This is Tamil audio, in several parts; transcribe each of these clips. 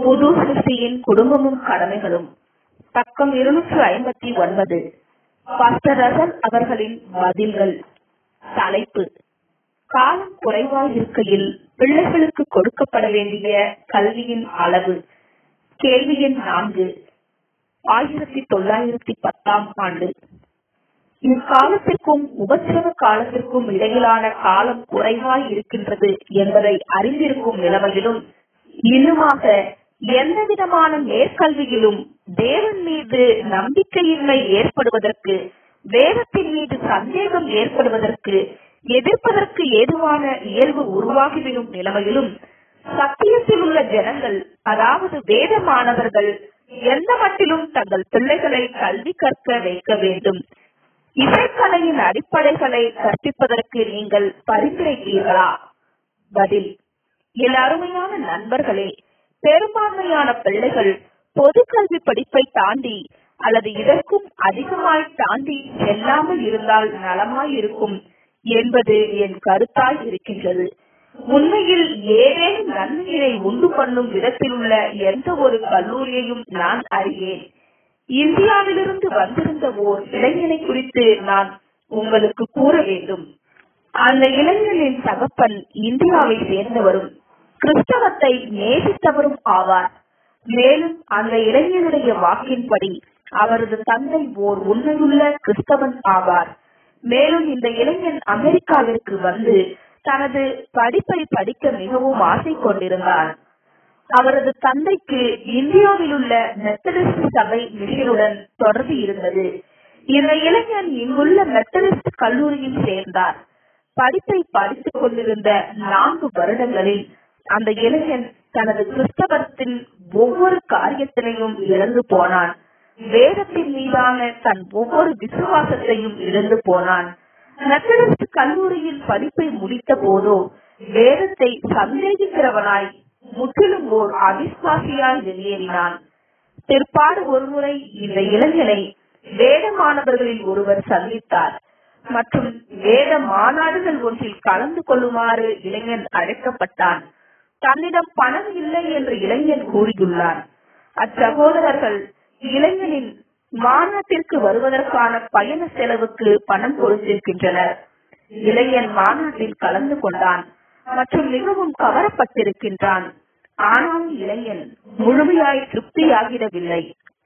புது சிருஷ்டியின் குடும்பமும் கடமைகளும் பக்கம் இருநூற்று ஐம்பத்தி ஒன்பது பாஸ்டர் ரசல் அவர்களின் பதில்கள் தலைப்பு காலம் குறைவாய் இருக்கையில் பிள்ளைகளுக்கு கொடுக்கப்பட வேண்டிய கல்வியின் அளவு கேள்வி எண் நான்கு ஆயிரத்தி தொள்ளாயிரத்தி பத்தாம் ஆண்டு இக்காலத்திற்கும் உபத்திரவ காலத்திற்கும் இடையிலான காலம் குறைவாய் இருக்கின்றது என்பதை அறிந்திருக்கும் நிலைமையிலும் இன்னுமாக எந்த விதமான மேற்கல்வியிலும் தேவன் மீது நம்பிக்கையின்மை ஏற்படுவதற்கு வேதத்தின் மீது சந்தேகம் ஏற்படுவதற்கு எதிர்ப்பதற்கு ஏதுவான இயல்பு உருவாகிவிடும் நிலைமையிலும் சத்தியத்தில் உள்ள ஜனங்கள் அதாவது வேத மாணவர்கள் எந்த மட்டிலும் தங்கள் பிள்ளைகளை கல்வி கற்க வைக்க வேண்டும் இசைக்கலையின் அடிப்படைகளை கற்பிப்பதற்கு நீங்கள் பரிந்துரைத்தீர்களா பதில் என் அருமையான நண்பர்களே பெரும்பான்மையான பிள்ளைகள் பொது கல்வி படிப்பை தாண்டி அல்லது இதற்கும் அதிகமாய் தாண்டி செல்லாமல் இருந்தால் நலமாய் இருக்கும் என்பது என் கருத்தாய் இருக்கின்றது உண்மையில் ஏதேனும் நன்மையினை உண்டு பண்ணும் விதத்தில் உள்ள எந்த ஒரு கல்லூரியையும் நான் அறியேன் இந்தியாவிலிருந்து வந்திருந்த ஓர் இளைஞனை குறித்து நான் உங்களுக்கு கூற வேண்டும் அந்த இளைஞனின் தகப்பன் இந்தியாவை சேர்ந்தவரும் கிறிஸ்தவத்தை நேசித்தவரும் ஆவார் மேலும் அந்த இளைஞனுடைய வாக்கின்படி அவரது தந்தை ஓர் உண்மையுள்ள கிறிஸ்தவன் ஆவார் மேலும் இந்த இளைஞன் அமெரிக்காவிற்கு வந்து தனது படிப்பை படிக்க மிகவும் ஆசை கொண்டிருந்தார் அவரது தந்தைக்கு இந்தியாவில் உள்ள மெத்தடிஸ்ட் சபை மிஷனுடன் தொடர்பு இருந்தது இந்த இளைஞன் இங்குள்ள மெத்தடிஸ்ட் கல்லூரியில் சேர்ந்தார் படிப்பை படித்துக் கொண்டிருந்த நான்கு வருடங்களில் அந்த இளைஞன் தனது கிறிஸ்தவத்தின் ஒவ்வொரு காரியத்தினையும் இழந்து போனான் வேதத்தின் மீதான தன் ஒவ்வொரு விசுவாசத்தையும் இழந்து போனான் மெத்தடிஸ்ட் கல்லூரியில் படிப்பை முடித்த போதோ வேதத்தை சந்தேகிக்கிறவனாய் முற்றிலும் ஓர் அவிஸ்வாசியாய் வெளியேறினான் பிற்பாடு ஒருமுறை இந்த இளைஞனை வேத மாணவர்களில் ஒருவர் சந்தித்தார் மற்றும் வேத மாநாடுகள் ஒன்றில் கலந்து கொள்ளுமாறு இளைஞன் அழைக்கப்பட்டான் தன்னிடம் பணம் இல்லை என்று இளைஞன் கூறியுள்ளார் அச்சகோதரர்கள் இளைஞனின் மாநாட்டிற்கு வருவதற்கான பயண செலவுக்கு பணம் கொடுத்திருக்கின்றனர் இளைஞன் மாநாட்டில் கலந்து கொண்டான் மற்றும் மிகவும் கவரப்பட்டிருக்கின்றான் ஆனால் இளைஞன் முழுமையாய் திருப்தியாகிடவில்லை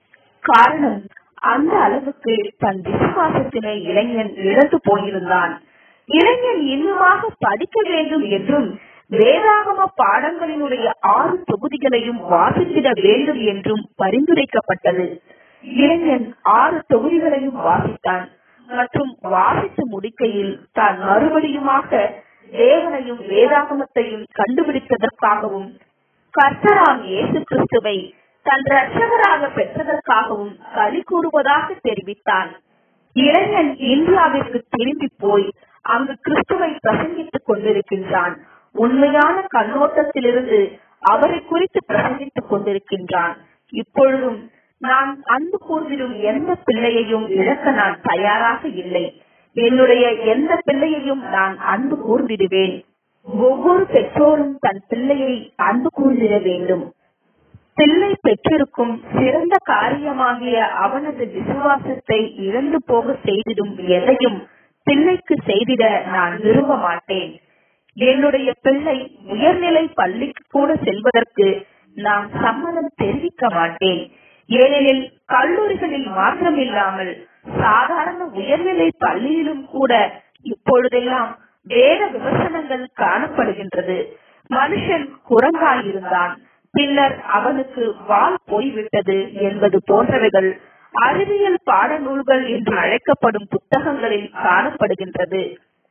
காரணம் அந்த அளவுக்கு தன் விசுவாசத்தினை இளைஞன் இழந்து போயிருந்தான் இளைஞன் இன்னுமாக படிக்க வேண்டும் என்றும் வேதாகம பாடங்களினுடைய ஆறு தொகுதிகளையும் வாசித்திட வேண்டும் என்றும் பரிந்துரைக்கப்பட்டது இளைஞன் ஆறு தொகுதிகளையும் வாசித்தான் மற்றும் வாசித்து முடிக்கையில் தான் மறுபடியுமாக தேவனையும் வேதாகமத்தையும் கண்டுபிடித்ததற்காகவும் கர்த்தராம் இயேசு கிறிஸ்துவை தன் ரட்சகராக பெற்றதற்காகவும் களி கூறுவதாக தெரிவித்தான் இளைஞன் இந்தியாவிற்கு திரும்பி போய் அங்கு கிறிஸ்துவை பிரசங்கித்துக் கொண்டிருக்கின்றான் உண்மையான கண்ணோட்டத்திலிருந்து அவரை குறித்து பிரசங்கித்துக் கொண்டிருக்கின்றான் இப்பொழுதும் நான் அன்பு கூர்ந்திடும் எந்த பிள்ளையையும் இழக்க நான் தயாராக இல்லை என்னுடைய எந்த பிள்ளையையும் நான் அன்பு கூர்ந்திடுவேன் ஒவ்வொரு பெற்றோரும் தன் பிள்ளையை அன்பு கூர்ந்திட வேண்டும் பிள்ளை பெற்றிருக்கும் சிறந்த காரியமாகிய அவனது விசுவாசத்தை இழந்து போக செய்திடும் எதையும் பிள்ளைக்கு செய்திட நான் விரும்ப மாட்டேன் என்னுடைய பிள்ளை உயர்நிலை பள்ளிக்கு கூட செல்வதற்கு நான் சம்மதம் தெரிவிக்க மாட்டேன் ஏனெனில் கல்லூரிகளில் மாத்திரமில்லாமல் சாதாரண உயர்நிலை பள்ளியிலும் கூட இப்பொழுதெல்லாம் வேத விமர்சனங்கள் காணப்படுகின்றது மனுஷன் குரங்காயிருந்தான் பின்னர் அவனுக்கு வால் போய்விட்டது என்பது போன்றவைகள் அறிவியல் பாடநூல்கள் என்று அழைக்கப்படும் புத்தகங்களில் காணப்படுகின்றது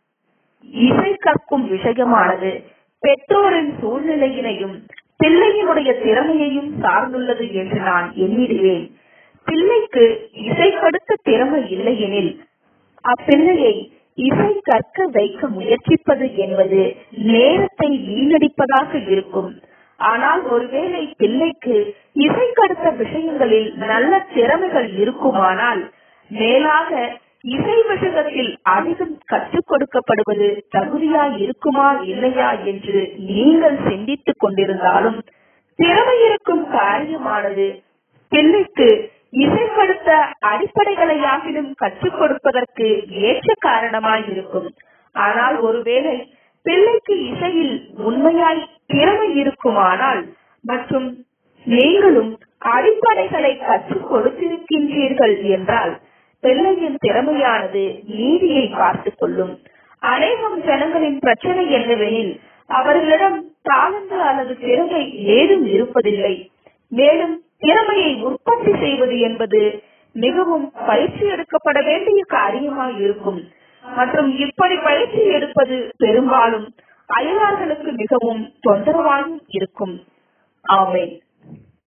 இசை கற்கும் விஷயமானது பெற்றோரின் சூழ்நிலையினையும் பிள்ளையினுடைய திறமையையும் சார்ந்துள்ளது என்று நான் எண்ணிடுவேன் பிள்ளைக்கு இசைப்படுத்த திறமை இல்லையெனில் அப்பிள்ளையை இசை கற்க வைக்க முயற்சிப்பது என்பது நேரத்தை வீணடிப்பதாக இருக்கும் ஆனால் ஒருவேளை பிள்ளைக்கு இசை கடுத்த விஷயங்களில் நல்ல திறமைகள் இருக்குமானால் மேலாக இசை விஷயத்தில் அதிகம் கற்றுக் கொடுக்கப்படுவது தகுதியா இருக்குமா இல்லையா என்று நீங்கள் சிந்தித்துக் கொண்டிருந்தாலும் திறமை இருக்கும் காரியமானது பிள்ளைக்கு இசைப்படுத்த அடிப்படைகளையாகிலும் கற்றுக் கொடுப்பதற்கு ஏற்ற காரணமாய் இருக்கும் ஆனால் ஒருவேளை பிள்ளைக்கு இசையில் உண்மையாய் திறமை இருக்குமானால் மற்றும் நீங்களும் அடிப்படைகளை கற்றுக் கொடுத்திருக்கின்றீர்கள் என்றால் பிள்ளையின் திறமையானது நீதியை பார்த்துக் கொள்ளும் அநேகம் ஜனங்களின் பிரச்சனை என்னவெனில் அவர்களிடம் தாளந்து அல்லது திறமை ஏதும் இருப்பதில்லை மேலும் திறமையை உற்பத்தி செய்வது என்பது மிகவும் பயிற்சி எடுக்கப்பட வேண்டிய காரியமாய் இருக்கும் மற்றும் இப்படி பயிற்சி எடுப்பது பெரும்பாலும் அயலார்களுக்கு மிகவும் தொந்தரவாகவும் இருக்கும் ஆமென்